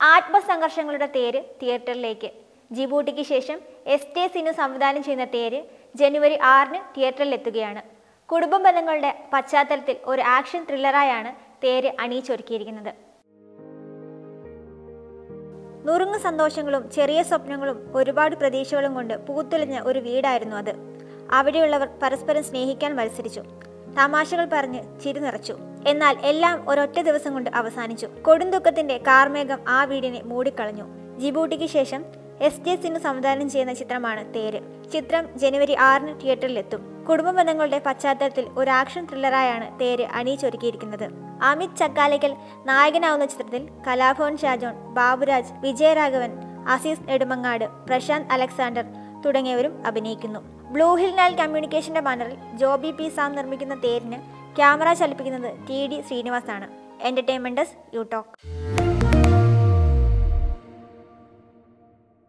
ആത്മസംഘർഷങ്ങളുടെ തേര് തിയേറ്ററിലേക്ക് ജിബൂട്ടിക്ക് ശേഷം എസ് ടെ സിനു സംവിധാനം ചെയ്യുന്ന തേര് ജനുവരി ആറിന് തിയേറ്ററിലെത്തുകയാണ് കുടുംബ ബന്ധങ്ങളുടെ പശ്ചാത്തലത്തിൽ ഒരു ആക്ഷൻ ത്രില്ലറായാണ് തേര് അണിയിച്ചൊരുക്കിയിരിക്കുന്നത് നുറുങ്ങ് സന്തോഷങ്ങളും ചെറിയ സ്വപ്നങ്ങളും ഒരുപാട് പ്രതീക്ഷകളും കൊണ്ട് പൂത്തുലഞ്ഞ ഒരു വീടായിരുന്നു അത് അവിടെയുള്ളവർ പരസ്പരം സ്നേഹിക്കാൻ മത്സരിച്ചു തമാശകൾ പറഞ്ഞ് ചിരി നിറച്ചു എന്നാൽ എല്ലാം ഒരൊറ്റ ദിവസം കൊണ്ട് അവസാനിച്ചു കൊടുംദുഃഖത്തിന്റെ കാർമേഘം ആ വീടിനെ മൂടിക്കളഞ്ഞു ജിബൂട്ടിക്ക് ശേഷം എസ് ജെ സിനു സംവിധാനം ചെയ്യുന്ന ചിത്രമാണ് തേര് ചിത്രം ജനുവരി ആറിന് തിയേറ്ററിലെത്തും കുടുംബ ബന്ധങ്ങളുടെ പശ്ചാത്തലത്തിൽ ഒരു ആക്ഷൻ ത്രില്ലറായാണ് തേര് അണിയിച്ചൊരുക്കിയിരിക്കുന്നത് അമിത് ചക്കാലയ്ക്കൽ നായകനാവുന്ന ചിത്രത്തിൽ കലാഭവൻ ഷാജോൺ ബാബുരാജ് വിജയരാഘവൻ അസീസ് നെടുമങ്ങാട് പ്രശാന്ത് അലക്സാണ്ടർ തുടങ്ങിയവരും അഭിനയിക്കുന്നു ബ്ലൂ ഹിൽ നൈൽ കമ്മ്യൂണിക്കേഷന്റെ ബാനറിൽ ജോബി പി സാം നിർമ്മിക്കുന്ന തേരിന് ക്യാമറ ചലിപ്പിക്കുന്നത് ടി ഡി ശ്രീനിവാസാണ് എന്റർടൈൻമെന്റ് യു ടോക്ക്